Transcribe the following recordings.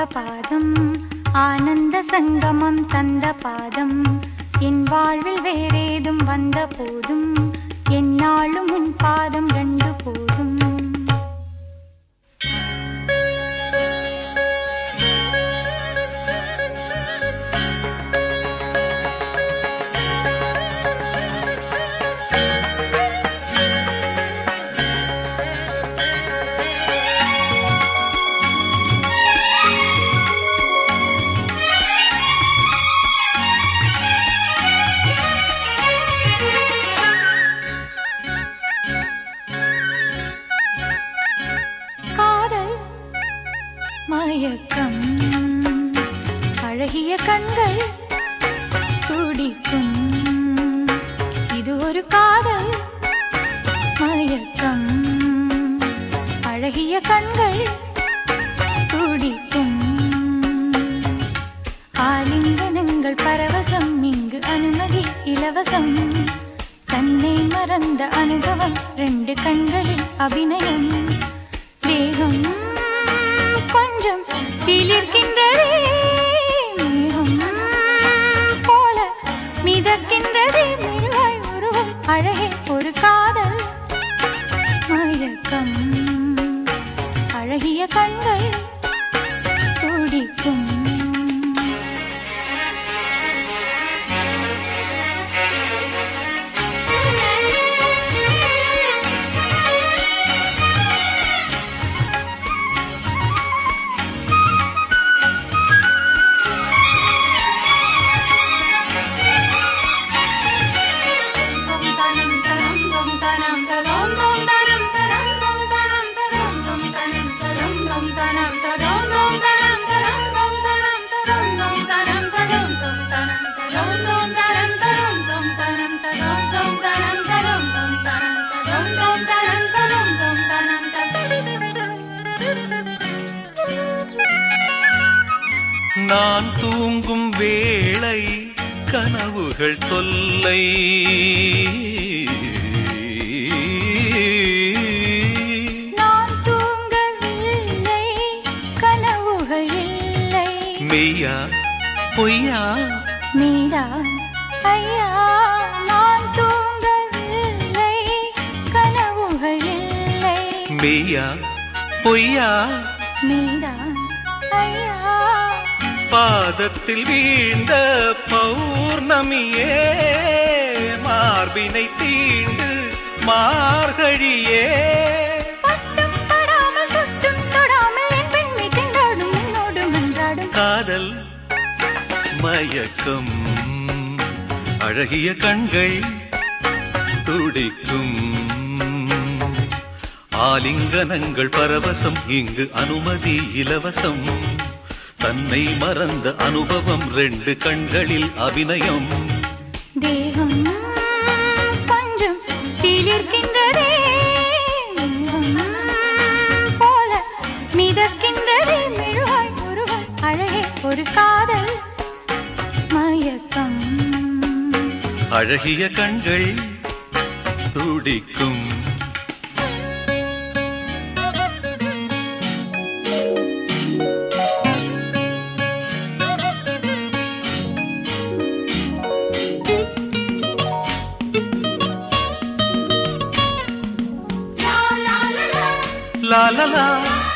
பாதம் ஆனந்த சங்கமம் தந்த பாதம் என் வாழ்வில் வேறேதும் வந்த போதும் என்னாலும் உன் பாதம் ரெண்டு போதும் காதல் மயக்கம் அழகிய கண்கள் துடிக்கும் இது ஒரு காதல் மயக்கம் அழகிய கண்கள் துடிக்கும் ஆலிங்கனங்கள் பரவசம் இங்கு அனுமதி இலவசம் தன்னை மறந்த அனுபவம் ரெண்டு கண்களில் அபிநயம் தேகம் கொஞ்சம் சிலிர்க்கின்றதே மேகம் போல மிதக்கின்றதே மிருகாய் உருவம் அழகே ஒரு காதல் மயக்கம் அழகிய கண்கள் துடிக்கும் நான் தூங்கும் வேளை கனவுகள் தொல்லை நான் தூங்கவில்லை கனவுகள் இல்லை மெய்யா பொய்யா மீரா ஐயா நான் தூங்கவில்லை கனவுகள் இல்லை மெய்யா பொய்யா மீரா ஐயா பாதத்தில் வீழ்ந்த பௌர்ணமியே மார்பினை தீண்டு மார்கழியே பட்டும் படாமல் தொட்டும் தொடாமல் என் பெண்மை திண்டாடும் உன்னோடு மன்றாடும் காதல் மயக்கம் அழகிய கண்கள் துடிக்கும் ஆலிங்கனங்கள் பரவசம் இங்கு அனுமதி இலவசம் தன்னை மறந்த அனுபவம் ரெண்டு கண்களில் அபிநயம் தேகம் கொஞ்சம் சீலிர்க்கின்றதே மேகம் போல மிதக்கின்றதே மெழுகாய் உருவம் அழகே ஒரு காதல் மயக்கம் அழகிய கண்கள் துடிக்கும் லா லா லா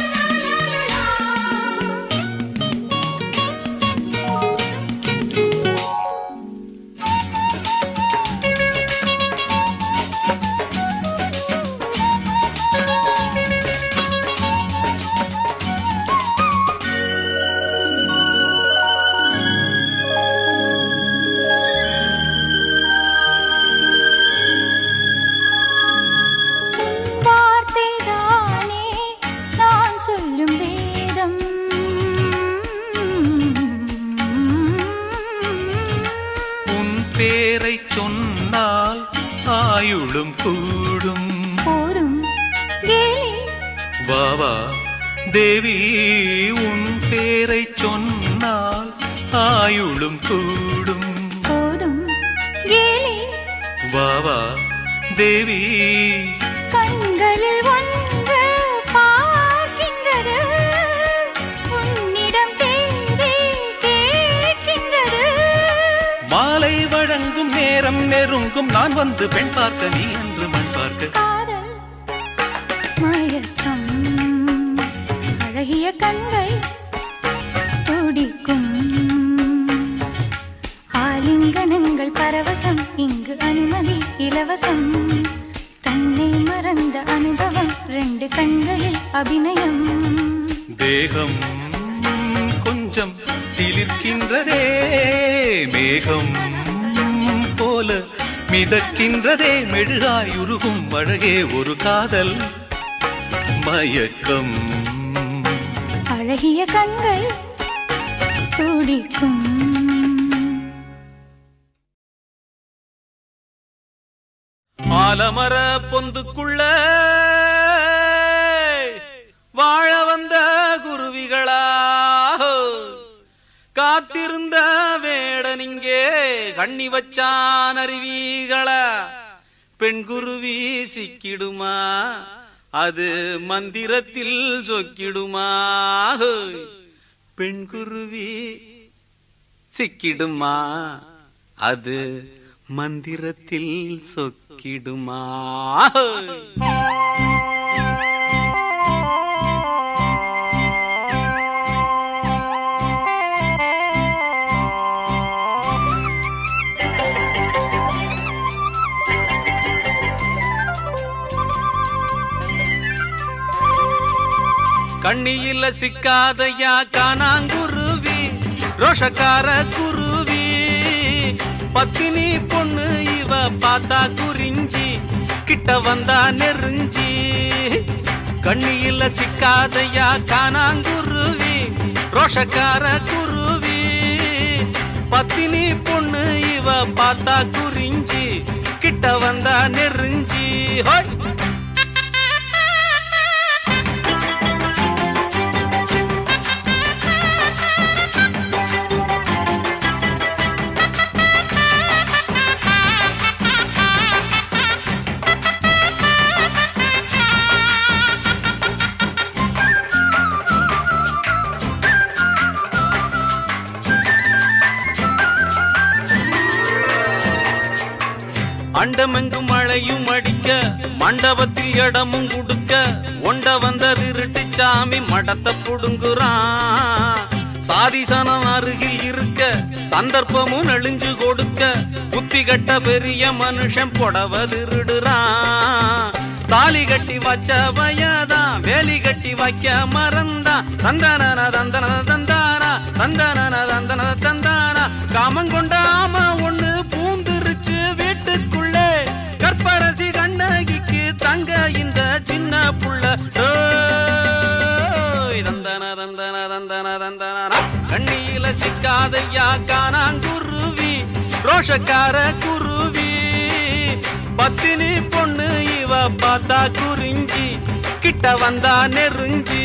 வார்த்தைதானே நான் சொல்லும் வேதம் உன் பேரை சொன்னால் ஆயுளும் கூடும் போதும் கேலி வாவா தேவி உன் பேரை சொன்னால் ஆயுளும் கூடும் போதும் கேலி வாவா தேவி கண்களில் ஒன்று பார்க்கின்றது உன்னிடம் நெருங்கும் நான் வந்து பெண் பார்க்க நீ என்று மண் பார்க்க காதல் மயக்கம் அழகிய கண்கள் துடிக்கும் ஆலிங்கனங்கள் பரவசம் இங்கு அனுமதி இலவசம் தன்னை மறந்த அனுபவம் ரெண்டு கண்களில் அபிநயம் தேகம் கொஞ்சம் சிலிர்க்கின்றதே மேகம் போல மிதக்கின்றதே மெழுகாய் உருகும் அழகே ஒரு காதல் மயக்கம் அழகிய கண்கள் துடிக்கும் ஆலமர பொந்துக்குள்ள வாழ வந்த குருவிகளா காத்திருந்த வேடனிங்கே கண்ணி வச்சான் அருவிகளா பெண் குருவி சிக்கிடுமா அது மந்திரத்தில் சொக்கிடுமா பெண் குருவி சிக்கிடுமா அது மந்திரத்தில் சொக்கிடுமா கண்ணியில சிக்காதையா காணாங்குருவி ரோஷக்கார குருவி பத்தினி பொண்ணு இவ பார்த்தா குறிஞ்சி கிட்ட வந்தா நெருஞ்சி கண்ணியில சிக்காதையா காணாங்குருவி ரோஷக்கார குருவி பத்தினி பொண்ணு இவ பார்த்தா குறிஞ்சி கிட்ட வந்தா நெருஞ்சி ஹோய் அண்டமெங்கும் மழையும் அடிக்க மண்டபத்தில் இடமும் குடுக்க ஒண்ட வந்த திருட்டு சாமி மடத்தை புடுங்குறான் சாதிசனம் அருகில் இருக்க சந்தர்ப்பமும் நெளிஞ்சு கொடுக்க புத்தி கட்ட பெரிய மனுஷன் புடவ திருடுறான் தாலி கட்டி வச்ச வயதான் வேலி கட்டி வைக்க மறந்தான் தந்தன தந்தன தந்தானா தந்தன தந்தன தந்தானா காமங்கொண்ட ஆம ஒண்ணு பூந்துருச்சு வீட்டுக்குள்ளே கற்பரசி கண்ணகிக்கு தங்க இந்த சின்ன புள்ள ஓய், தந்தன தந்தன தந்தன தந்தன கண்ணியில சிக்காதையா காணாங்குருவி ரோஷக்கார குருவி பத்தினி பொண்ணு இவ பார்த்தா குறிஞ்சி கிட்ட வந்தா நெருஞ்சி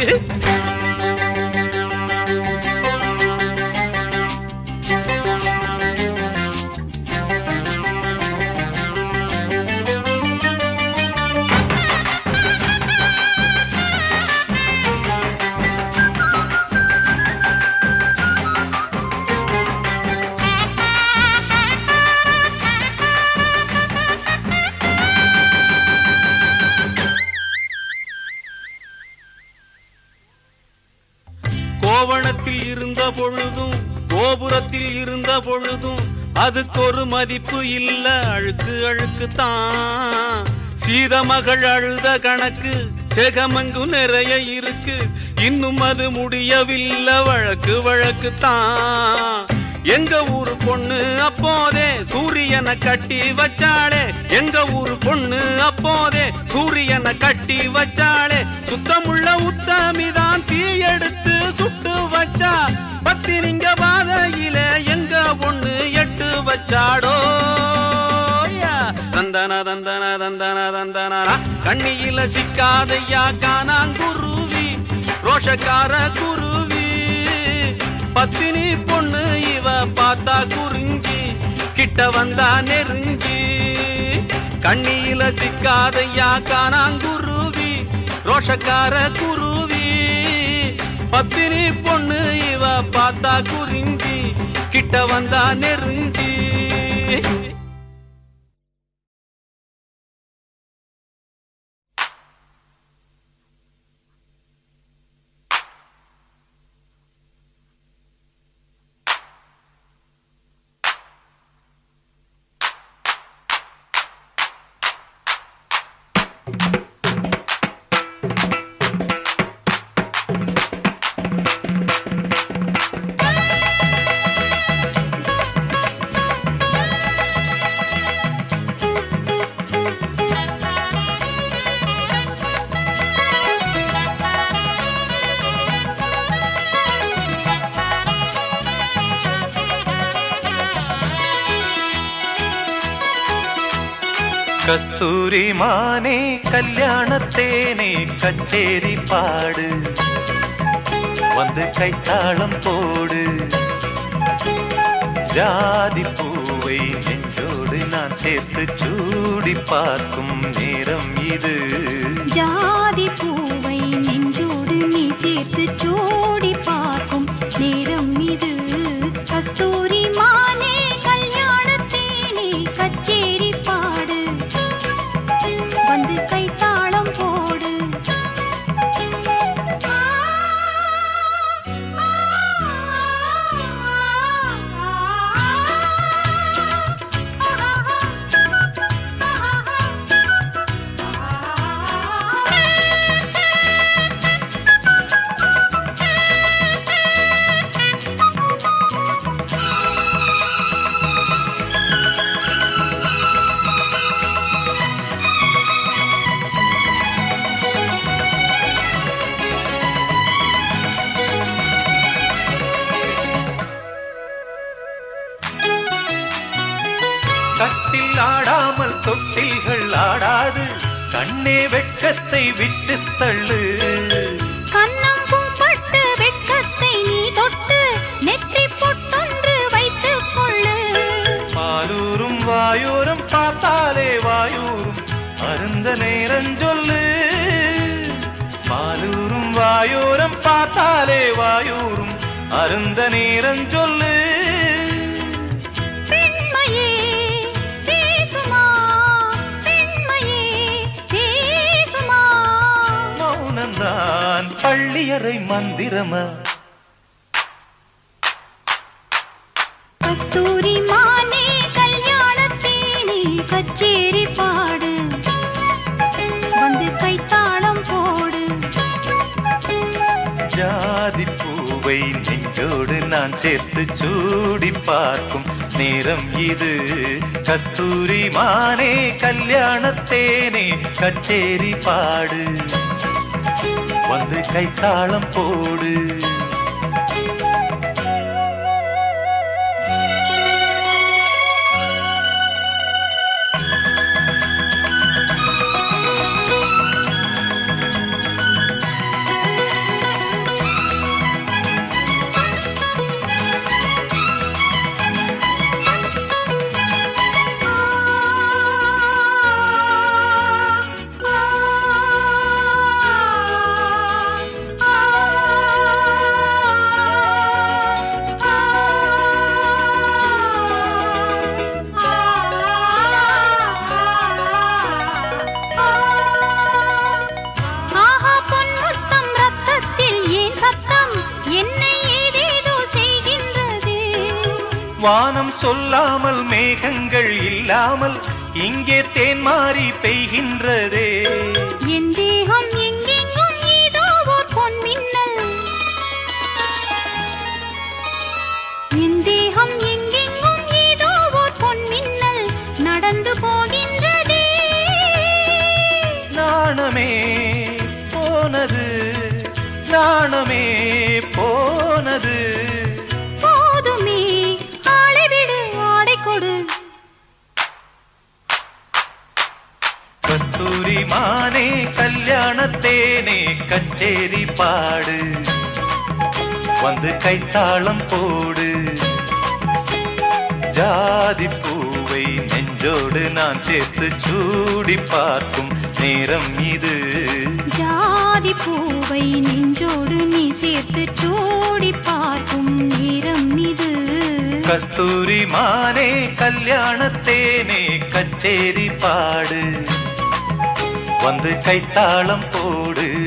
கோவணத்தில் இருந்த பொழுதும் கோபுரத்தில் இருந்த பொழுதும் அதுக்கு ஒரு மதிப்பு இல்ல அழுக்கு அழுக்கு தான் சீத மகள் அழுத கணக்கு செகமங்கும் நிறைய இருக்கு இன்னும் அது முடியவில்லை வழக்கு வழக்கு தான் எங்க ஊரு பொண்ணு அப்போதே சூரியனை கட்டி வச்சாளே எங்க ஊரு பொண்ணு அப்போதே சூரியனை கட்டி வச்சாளே சுத்தமுள்ள உத்தமிதான் தீ எடுத்து சுட்டு வச்சா பத்தினிங்க பாதையில எங்க பொண்ணு எட்டு வச்சாடோ தந்தன தந்தன தந்தன தந்தன கண்ணியில சிக்காதையா காணாங்குருவி ரோஷக்கார குருவி பத்தினி பொண்ணு இவ பார்த்தா குறிஞ்சி கிட்ட வந்தா நெருஞ்சி கண்ணியில சிக்காதையா காணாங்குருவி ரோஷக்கார குருவி பத்தினி பொண்ணு இவ பார்த்தா குறிஞ்சி கிட்ட வந்தா நெருஞ்சி கஸ்தூரி மானே கல்யாணத்தேனே கச்சேரி பாடு வந்து கைத்தாளம் போடு ஜாதி பூவை நெஞ்சோடு நான் சேர்த்து சூடி பார்க்கும் நேரம் இது ஜாதி பூவை நெஞ்சோடு நீ சேர்த்து சோடி பார்க்கும் நேரம் இது கஸ்தூரி மானே கல்யாணத்தேனே கச்சேரி பாடு வந்து கைத்தாளம் போடு கட்டில் ஆடாமல் தொட்டில்கள் ஆடாது கண்ணே வெட்கத்தை விட்டு தள்ளு கன்னம் பூம்பட்டு வெட்கத்தை நீ தொட்டு நெற்றி பொட்டொன்று வைத்துக் கொள்ளு பாலூரும் வாயூரும் பார்த்தாலே வாயூரும் அருந்த நேரம் சொல்லு பாலூரும் வாயூரும் பார்த்தாலே வாயூரும் அருந்த நேரம் சொல்லு பெண்மையே பேசுமா பெண்மையே பேசுமா மௌனம்தான் பள்ளியறை மந்திரமா கஸ்தூரி மானே கல்யாணத்தேனே கச்சேரி பாடு வந்து கைத்தாளம் போடு ஜாதி பூவை நெஞ்சோடு நான் சேர்த்து சூடி பார்க்கும் நேரம் இது கஸ்தூரி மானே கல்யாணத்தேனே கச்சேரி பாடு வந்து கைத்தாளம் போடு ஆஹா பொன்முத்தம் ரத்தத்தில் ஏன் சத்தம் என்னை ஏதேதோ செய்கின்றது வானம் சொல்லாமல் மேகங்கள் இல்லாமல் இங்கே தேன் மாறி பெய்கின்றதே என் தேகம் எங்கெங்கும் ஏதோ ஓர் பொன்மின்னல் என் தேகம் எங்கெங்கும் ஏதோ ஓர் பொன்மின்னல் நடந்து போகின்றதே நாணமே போனது நாணமே போனது போதுமே ஆளை விடு ஆடை கொடு கஸ்தூரி மானே கல்யாணத்தேனே கச்சேரி பாடு வந்து கைத்தாளம் போடு ஜாதி பூவை நெஞ்சோடு நான் சேர்த்து சூடி பார்க்கும் நேரம் இது ஜாதி பூவை நெஞ்சோடு நீ சேர்த்து சூடி பார்க்கும் நேரம் இது கஸ்தூரி மானே கல்யாணத்தேனே கச்சேரி பாடு வந்து கைத்தாளம் போடு